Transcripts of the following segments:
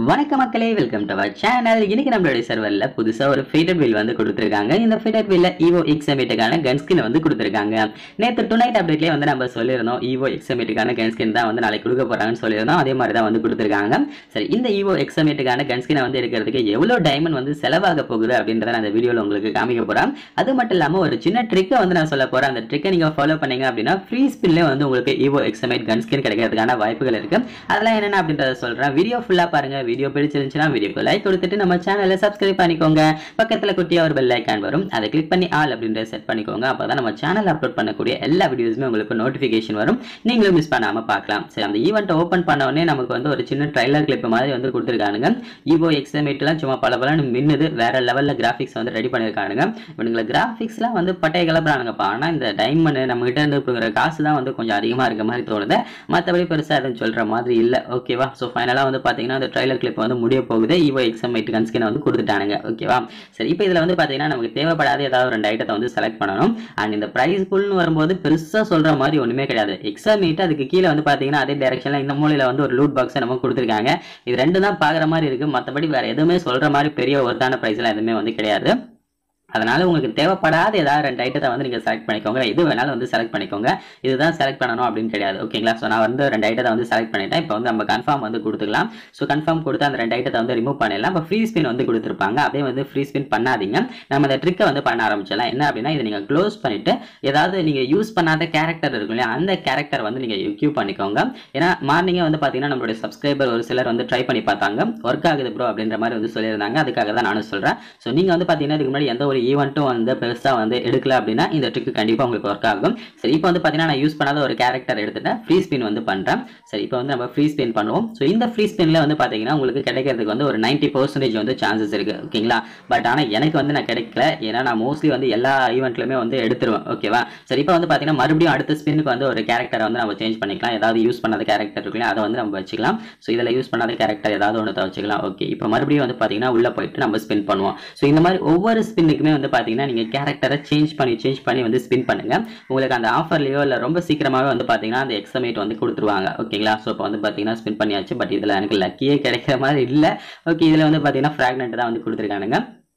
வணக்க மக்களே welcome to our channel இன்னைக்கு நம்மளுடைய சர்வரில் புதுசா ஒரு ஃபீடர் வீல் வந்து கொடுத்துருக்காங்க இந்த ஃபீடர் வீல்ல ஈவோ எக்ஸமேட்டுக்கான கன் ஸ்கின் வந்து கொடுத்துருக்காங்க நேற்று டு நைட் அப்டேட்லேயே வந்து நம்ம சொல்லியிருந்தோம் ஈவோ எக்ஸமேட்டுக்கான கன் ஸ்கின் தான் வந்து நாளைக்கு கொடுக்க போறாங்கன்னு சொல்லியிருந்தோம் அதே மாதிரி தான் வந்து கொடுத்துருக்காங்க சரி இந்த ஈவோ எக்ஸமேட்டுக்கான கன் ஸ்கினை வந்து எடுக்கிறதுக்கு எவ்வளோ டைமண்ட் வந்து செலவாக போகுது அப்படின்றத நான் இந்த வீடியோவில் உங்களுக்கு காமிக்க போறேன் அது மட்டும் இல்லாமல் ஒரு சின்ன ட்ரிக்கை வந்து நான் சொல்ல போறேன் அந்த ட்ரிக்கை நீங்க ஃபாலோ பண்ணீங்க அப்படின்னா ஃப்ரீ ஸ்பின்லேயே வந்து உங்களுக்கு ஈவோ எக்ஸமேட் கன் ஸ்கின் கிடைக்கிறதுக்கான வாய்ப்புகள் இருக்கு அதெல்லாம் என்னென்ன அப்படின்றத சொல்றேன் வீடியோ ஃபுல்லா பாருங்க வீடியோ பிடிச்சிருந்துச்சுன்னா வீடியோக்கு லைக் கொடுத்துட்டு நம்ம சேனலை சப்ஸ்கிரைப் பண்ணிக்கோங்க பக்கத்துல குட்டியா ஒரு பெல் ஐக்கான் வரும் அதை கிளிக் பண்ணி ஆல் அப்படின்றத செட் பண்ணிக்கோங்க அப்பதான் நம்ம சேனல் அப்லோட் பண்ணக்கூடிய எல்லா வீடியோஸுமே உங்களுக்கு நோட்டிஃபிகேஷன் வரும் நீங்களும் மிஸ் பண்ணாம பார்க்கலாம் சரி அந்த ஈவெண்ட் ஓப்பன் பண்ண உடனே நமக்கு வந்து ஒரு சின்ன ட்ரைலர் கிளிப் மாதிரி வந்து கொடுத்துருக்கானுங்க ஈவோ எக்ஸாமேட்லாம் சும்மா பல பலன்னு மின்னுது வேற லெவல்ல கிராஃபிக்ஸ் வந்து ரெடி பண்ணியிருக்கானுங்க இவனுங்களை கிராஃபிக்ஸ்லாம் வந்து பட்டைய கிளப்புறானுங்கப்பா ஆனால் இந்த டைமண்ட் நம்ம கிட்ட இருந்து கொடுக்குற காசு தான் வந்து கொஞ்சம் அதிகமாக இருக்க மாதிரி தோணுது மற்றபடி பெருசாக எதுவும் சொல்கிற மாதிரி இல்லை ஓகேவா ஸோ ஃபைனலாக வந்து பார்த்தீங்கன்னா அந்த ட்ரைலர் கிளிப் வந்து முடிய போகுது ஈவோ எக்ஸாம் எயிட் கன்ஸ்கினை வந்து கொடுத்துட்டானுங்க ஓகேவா சரி இப்போ இதில் வந்து பார்த்தீங்கன்னா நமக்கு தேவைப்படாத ஏதாவது ஒரு ரெண்டு ஐட்டத்தை வந்து செலக்ட் பண்ணணும் அண்ட் இந்த ப்ரைஸ் புல்னு வரும்போது பெருசாக சொல்கிற மாதிரி ஒன்றுமே கிடையாது எக்ஸாம் எயிட் அதுக்கு கீழே வந்து பார்த்தீங்கன்னா அதே டேரக்ஷனில் இந்த மூலையில் வந்து ஒரு லூட் பாக்ஸை நம்ம கொடுத்துருக்காங்க இது ரெண்டு தான் பார்க்குற மாதிரி இருக்குது மற்றபடி வேறு எதுவுமே சொல்கிற மாதிரி பெரிய ஒருத்தான ப்ரைஸ்லாம் எதுவுமே வந்து கிடையாது அதனால உங்களுக்கு தேவைப்படாத ஏதாவது ரெண்டு ஐட்டத்தை வந்து நீங்கள் செலக்ட் பண்ணிக்கோங்க எது வேணாலும் வந்து செலக்ட் பண்ணிக்கோங்க இதுதான் செலக்ட் பண்ணணும் அப்படின்னு கிடையாது ஓகேங்களா ஸோ நான் வந்து ரெண்டு ஐட்டத்தை வந்து செலக்ட் பண்ணிட்டேன் இப்போ வந்து நம்ம கன்ஃபார்ம் வந்து கொடுத்துக்கலாம் ஸோ கன்ஃபார்ம் கொடுத்து அந்த ரெண்டு ஐட்டத்தை வந்து ரிமூவ் பண்ணிடலாம் இப்போ ஃப்ரீ ஸ்பின் வந்து கொடுத்துருப்பாங்க அப்படியே வந்து ஃப்ரீ ஸ்பின் பண்ணாதீங்க நம்ம இந்த ட்ரிக்கை வந்து பண்ண ஆரம்பிச்சிடலாம் என்ன அப்படின்னா இதை நீங்கள் க்ளோஸ் பண்ணிட்டு ஏதாவது நீங்கள் யூஸ் பண்ணாத கேரக்டர் இருக்கும் இல்லையா அந்த கேரக்டர் வந்து நீங்கள் யூ பண்ணிக்கோங்க ஏன்னா மார்னிங்கே வந்து பார்த்தீங்கன்னா நம்மளுடைய சப்ஸ்கிரைபர் ஒரு சிலர் வந்து ட்ரை பண்ணி பார்த்தாங்க ஒர்க் ஆகுது ப்ரோ அப்படின்ற மாதிரி வந்து சொல்லியிருந்தாங்க அதுக்காக தான் நானும் சொல்கிறேன் ஸோ நீங்கள் வந்து பார்த்தீங்கன்னா இதுக்கு முன்னாடி எந்த ஒரு ஈவெண்ட்டும் வந்து பெருசாக வந்து எடுக்கல அப்படின்னா இந்த ட்ரிக் கண்டிப்பாக உங்களுக்கு ஒர்க் ஆகும் சரி இப்போ வந்து பார்த்தீங்கன்னா நான் யூஸ் பண்ணாத ஒரு கேரக்டர் எடுத்துட்டேன் ஃப்ரீ ஸ்பின் வந்து பண்ணுறேன் சரி இப்போ வந்து நம்ம ஃப்ரீ ஸ்பின் பண்ணுவோம் ஸோ இந்த ஃப்ரீ ஸ்பின்ல வந்து பார்த்தீங்கன்னா உங்களுக்கு கிடைக்கிறதுக்கு வந்து ஒரு நைன்ட்டி பர்சன்டேஜ் வந்து சான்சஸ் இருக்கு ஓகேங்களா பட் ஆனால் எனக்கு வந்து நான் கிடைக்கல ஏன்னா நான் மோஸ்ட்லி வந்து எல்லா ஈவெண்ட்லையுமே வந்து எடுத்துருவேன் ஓகேவா சரி இப்போ வந்து பார்த்தீங்கன்னா மறுபடியும் அடுத்த ஸ்பின்னுக்கு வந்து ஒரு கேரக்டரை வந்து நம்ம சேஞ்ச் பண்ணிக்கலாம் ஏதாவது யூஸ் பண்ணாத கேரக்டர் இருக்குல்ல அதை வந்து நம்ம வச்சுக்கலாம் ஸோ இதில் யூஸ் பண்ணாத கேரக்டர் ஏதாவது ஒன்று வச்சுக்கலாம் ஓகே இப்போ மறுபடியும் வந்து பார்த்தீங்கன்னா உள்ளே போயிட்டு நம்ம ஸ்பின் பண்ணுவோம் ஸோ இந்த மாதிரி ஒவ்வொரு ஸ்பின்னுக்குமே வந்து பார்த்தீங்கன்னா நீங்கள் கேரக்டரை சேஞ்ச் பண்ணி சேஞ்ச் பண்ணி வந்து ஸ்பின் பண்ணுங்க உங்களுக்கு அந்த ஆஃபர்லையோ இல்லை ரொம்ப சீக்கிரமாகவே வந்து பார்த்தீங்கன்னா அந்த எக்ஸமேட் வந்து கொடுத்துருவாங்க ஓகேங்களா ஸோ இப்போ வந்து பார்த்தீங்கன்னா ஸ்பின் பண்ணியாச்சு பட் இதில் எனக்கு லக்கியே கிடைக்கிற மாதிரி இல்லை ஓகே இதில் வந்து பார்த்தீங்கன்னா ஃப்ராக்னெண்ட் தான் வந்து கொடுத்துருக்கானுங்க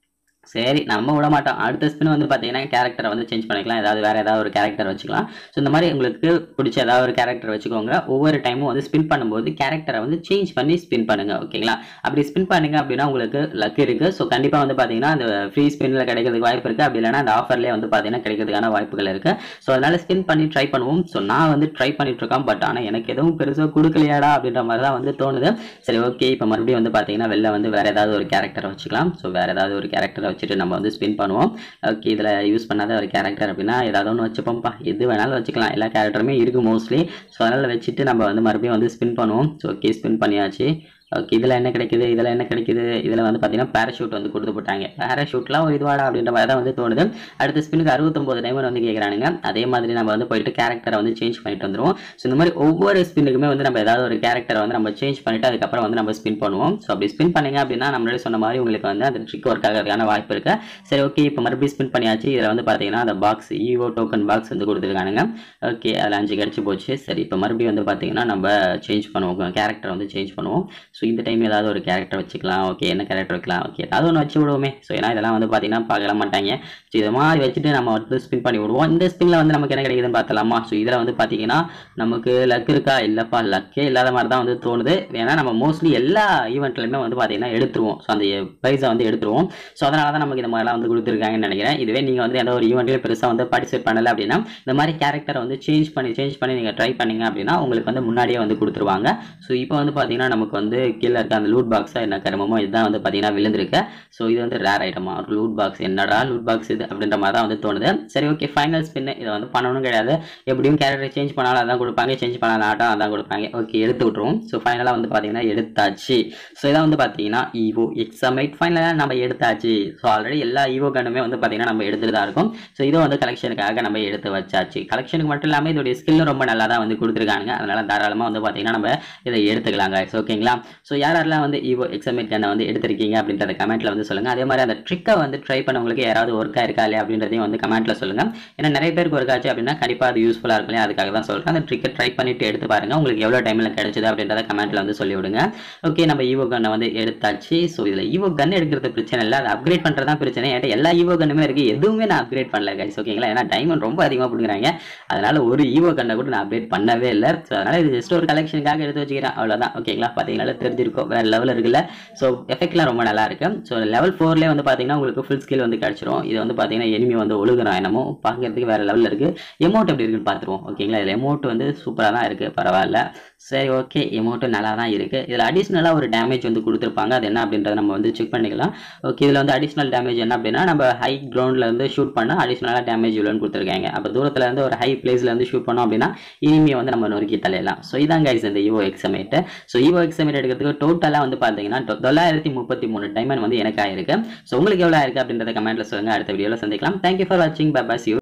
சரி நம்ம விட மாட்டோம் அடுத்த ஸ்பின் வந்து பார்த்தீங்கன்னா கேரக்டரை வந்து சேஞ்ச் பண்ணிக்கலாம் ஏதாவது வேறு ஏதாவது ஒரு கேரக்டர் வச்சுக்கலாம் ஸோ இந்த மாதிரி உங்களுக்கு பிடிச்ச ஏதாவது ஒரு கேரக்டர் வச்சுக்கோங்க ஒவ்வொரு டைமும் வந்து ஸ்பின் பண்ணும்போது கேரக்டரை வந்து சேஞ்ச் பண்ணி ஸ்பின் பண்ணுங்க ஓகேங்களா அப்படி ஸ்பின் பண்ணுங்க அப்படின்னா உங்களுக்கு லக் இருக்குது ஸோ கண்டிப்பாக வந்து பார்த்தீங்கன்னா அந்த ஃப்ரீ ஸ்பின்னில் கிடைக்கிறதுக்கு வாய்ப்பு இருக்குது அப்படி இல்லைனா அந்த ஆஃபர்லேயே வந்து பார்த்தீங்கன்னா கிடைக்கிறதுக்கான வாய்ப்புகள் இருக்குது ஸோ அதனால் ஸ்பின் பண்ணி ட்ரை பண்ணுவோம் ஸோ நான் வந்து ட்ரை பண்ணிட்டு இருக்கேன் பட் ஆனால் எனக்கு எதுவும் பெருசாக கொடுக்கலையாடா அப்படின்ற மாதிரி தான் வந்து தோணுது சரி ஓகே இப்போ மறுபடியும் வந்து பார்த்தீங்கன்னா வெளில வந்து வேறு ஏதாவது ஒரு கேரக்டர் வச்சுக்கலாம் ஸோ வேறு ஏதாவது ஒரு கேரக்டரை வச்சுட்டு நம்ம வந்து ஸ்பின் பண்ணுவோம் ஓகே இதில் யூஸ் பண்ணாத ஒரு கேரக்டர் அப்படின்னா ஏதாவது ஒன்று வச்சுப்போம்ப்பா எது வேணாலும் வச்சுக்கலாம் எல்லா கேரக்டருமே இருக்குது மோஸ்ட்லி ஸோ அதனால் வச்சுட்டு நம்ம வந்து மறுபடியும் வந்து ஸ்பின் பண்ணுவோம் ஸோ ஓகே ஸ்பின் பண்ணியாச்சு ஓகே இதில் என்ன கிடைக்குது இதில் என்ன கிடைக்குது இதில் வந்து பார்த்தீங்கன்னா பேராஷூட் வந்து கொடுத்து போட்டாங்க பேராஷூட்லாம் ஒரு இதுவாடா அப்படின்ற மாதிரி தான் வந்து தோணுது அடுத்த ஸ்பின்னுக்கு அறுபத்தொம்போது டைமர் வந்து கேட்குறானுங்க அதே மாதிரி நம்ம வந்து போயிட்டு கேரக்டரை வந்து சேஞ்ச் பண்ணிட்டு வந்துருவோம் ஸோ இந்த மாதிரி ஒவ்வொரு ஸ்பின்னுக்குமே வந்து நம்ம ஏதாவது ஒரு கேரக்டரை வந்து நம்ம சேஞ்ச் பண்ணிட்டு அதுக்கப்புறம் வந்து நம்ம ஸ்பின் பண்ணுவோம் ஸோ அப்படி ஸ்பின் பண்ணீங்க அப்படின்னா நம்மளே சொன்ன மாதிரி உங்களுக்கு வந்து அந்த ட்ரிக் ஒர்க் ஆகிறதுக்கான வாய்ப்பு இருக்கு சரி ஓகே இப்போ மறுபடியும் ஸ்பின் பண்ணியாச்சு இதில் வந்து பார்த்தீங்கன்னா அந்த பாக்ஸ் ஈவோ டோக்கன் பாக்ஸ் வந்து கொடுத்துருக்கானுங்க ஓகே அதில் அஞ்சு கிடச்சி போச்சு சரி இப்போ மறுபடியும் வந்து பார்த்தீங்கன்னா நம்ம சேஞ்ச் பண்ணுவோம் கேரக்டர் வந்து சேஞ்ச் பண்ணுவோம் ஸோ இந்த டைம் ஏதாவது ஒரு கேரக்டர் வச்சுக்கலாம் ஓகே என்ன கேரக்டர் வைக்கலாம் ஓகே ஏதாவது ஒன்று வச்சு விடுவோமே ஸோ ஏன்னா இதெல்லாம் வந்து பார்த்தீங்கன்னா பார்க்கல மாட்டாங்க ஸோ இதை மாதிரி வச்சுட்டு நம்ம வந்து ஸ்பின் பண்ணி விடுவோம் இந்த ஸ்பின்ல வந்து நமக்கு என்ன கிடைக்குதுன்னு பார்த்தலாமா ஸோ இதில் வந்து பார்த்தீங்கன்னா நமக்கு லக் இருக்கா இல்லைப்பா லக்கே இல்லாத மாதிரி தான் வந்து தோணுது ஏன்னா நம்ம மோஸ்ட்லி எல்லா ஈவெண்ட்லையுமே வந்து பார்த்தீங்கன்னா எடுத்துருவோம் ஸோ அந்த ப்ரைஸை வந்து எடுத்துருவோம் ஸோ அதனால தான் நமக்கு இந்த மாதிரிலாம் வந்து கொடுத்துருக்காங்கன்னு நினைக்கிறேன் இதுவே நீங்கள் வந்து எந்த ஒரு ஈவெண்ட்லையும் பெருசாக வந்து பார்ட்டிசிபேட் பண்ணலை அப்படின்னா இந்த மாதிரி கேரக்டரை வந்து சேஞ்ச் பண்ணி சேஞ்ச் பண்ணி நீங்கள் ட்ரை பண்ணீங்க அப்படின்னா உங்களுக்கு வந்து முன்னாடியே வந்து கொடுத்துருவாங்க ஸோ இப்போ வந்து பார்த்தீங்கன்னா நமக்கு வந்து கீழே இருக்க அந்த லூட் பாக்ஸாக என்ன கருமமோ இதுதான் வந்து பார்த்தீங்கன்னா விழுந்திருக்கு ஸோ இது வந்து ரேர் ஐட்டமா ஒரு லூட் பாக்ஸ் என்னடா லூட் பாக்ஸ் இது அப்படின்ற மாதிரி தான் வந்து தோணுது சரி ஓகே ஃபைனல் ஸ்பின் இதை வந்து பண்ணணும் கிடையாது எப்படியும் கேரக்டர் சேஞ்ச் பண்ணாலும் அதான் கொடுப்பாங்க சேஞ்ச் பண்ணாலும் ஆட்டம் அதான் கொடுப்பாங்க ஓகே எடுத்து விட்ருவோம் ஸோ ஃபைனலாக வந்து பார்த்தீங்கன்னா எடுத்தாச்சு ஸோ இதான் வந்து பார்த்தீங்கன்னா ஈவோ எக்ஸாமைட் ஃபைனலாக நம்ம எடுத்தாச்சு ஸோ ஆல்ரெடி எல்லா ஈவோ கண்ணுமே வந்து பார்த்தீங்கன்னா நம்ம எடுத்துட்டு தான் இருக்கும் ஸோ இதுவும் வந்து கலெக்ஷனுக்காக நம்ம எடுத்து வச்சாச்சு கலெக்ஷனுக்கு மட்டும் இல்லாமல் இதோடைய ஸ்கில்லும் ரொம்ப நல்லா தான் வந்து கொடுத்துருக்காங்க அதனால தாராளமாக வந்து பார்த்தீங்கன்னா நம்ம இதை எடுத்துக்கலாங்க ஸோ ஓகேங்களா ஸோ யாரெல்லாம் வந்து ஈவோ எக்ஸாமிட் கண்ணை வந்து எடுத்திருக்கீங்க அப்படின்றத கமெண்ட்டில் வந்து சொல்லுங்கள் அதே மாதிரி அந்த ட்ரிக்கை வந்து ட்ரை பண்ணவங்களுக்கு யாராவது ஒர்க் ஆயிருக்கா இல்லையா அப்படின்றதையும் வந்து கமெண்ட்டில் சொல்லுங்கள் ஏன்னா நிறைய பேருக்கு ஒர்க் ஆச்சு அப்படின்னா கண்டிப்பாக அது யூஸ்ஃபுல்லாக இருக்கும் இல்லையா அதுக்காக தான் சொல்கிறேன் அந்த ட்ரிக்கை ட்ரை பண்ணிட்டு எடுத்து பாருங்கள் உங்களுக்கு எவ்வளோ டைமில் கிடைச்சது அப்படின்றத கமெண்ட்டில் வந்து சொல்லி விடுங்க ஓகே நம்ம ஈவோ கன்னை வந்து எடுத்தாச்சு ஸோ இதில் ஈவோ கன் எடுக்கிறது பிரச்சனை இல்லை அதை அப்கிரேட் பண்ணுறது தான் பிரச்சனை ஏன்டா எல்லா ஈவோ கன்னுமே இருக்குது எதுவுமே நான் அப்கிரேட் பண்ணல கைஸ் ஓகேங்களா ஏன்னா டைமண்ட் ரொம்ப அதிகமாக பிடிக்கிறாங்க அதனால ஒரு ஈவோ கண்ணை கூட நான் அப்டேட் பண்ணவே இல்லை ஸோ அதனால இது ஜஸ்ட் ஒரு கலெக்ஷனுக்காக எடுத்து வச்சுக்கிறேன் அவ்வளோதான் ஓகேங்களா பார்த்தீங்கன்னா தெரிஞ்சிருக்கும் வேறு லெவல் இருக்குல்ல ஸோ எஃபெக்ட்லாம் ரொம்ப நல்லா இருக்கு ஸோ லெவல் ஃபோர்லேயே வந்து பார்த்தீங்கன்னா உங்களுக்கு ஃபுல் ஸ்கில் வந்து கிடச்சிரும் இது வந்து பார்த்தீங்கன்னா எனிமி வந்து ஒழுகுறான் என்னமோ பார்க்கறதுக்கு வேறு லெவலில் இருக்குது எமௌண்ட் எப்படி இருக்குன்னு பார்த்துருவோம் ஓகேங்களா இதில் எமௌண்ட் வந்து சூப்பராக தான் இருக்குது பரவாயில்ல சரி ஓகே எமௌண்ட்டு நல்லா தான் இருக்குது இதில் அடிஷ்னலாக ஒரு டேமேஜ் வந்து கொடுத்துருப்பாங்க அது என்ன அப்படின்றத நம்ம வந்து செக் பண்ணிக்கலாம் ஓகே இதில் வந்து அடிஷ்னல் டேமேஜ் என்ன அப்படின்னா நம்ம ஹை கிரவுண்டில் இருந்து ஷூட் பண்ணால் அடிஷ்னலாக டேமேஜ் இவ்வளோன்னு கொடுத்துருக்காங்க அப்போ தூரத்தில் இருந்து ஒரு ஹை பிளேஸில் இருந்து ஷூட் பண்ணோம் அப்படின்னா இனிமையை வந்து நம்ம நொறுக்கி தலையலாம் ஸோ இதான் கைஸ் இந்த ஈவோ எக்ஸமேட்டு ஸோ ஈவோ எக்ஸமேட் எடுக்கிறதுக்கு டோட்டலாக வந்து பார்த்தீங்கன்னா தொ- தொள்ளாயிரத்தி முப்பத்தி மூணு டைமண்ட் வந்து எனக்கு ஆயிருக்கு ஸோ உங்களுக்கு எவ்வளோ ஆயிருக்கு அப்படின்றத கமெண்ட்டில் சொல்லுங்கள் அடுத்த வீடியோவில் சந்திக்கலாம் தேங்க்யூ ஃபார் வாட்சிங் பை பஸ் யூ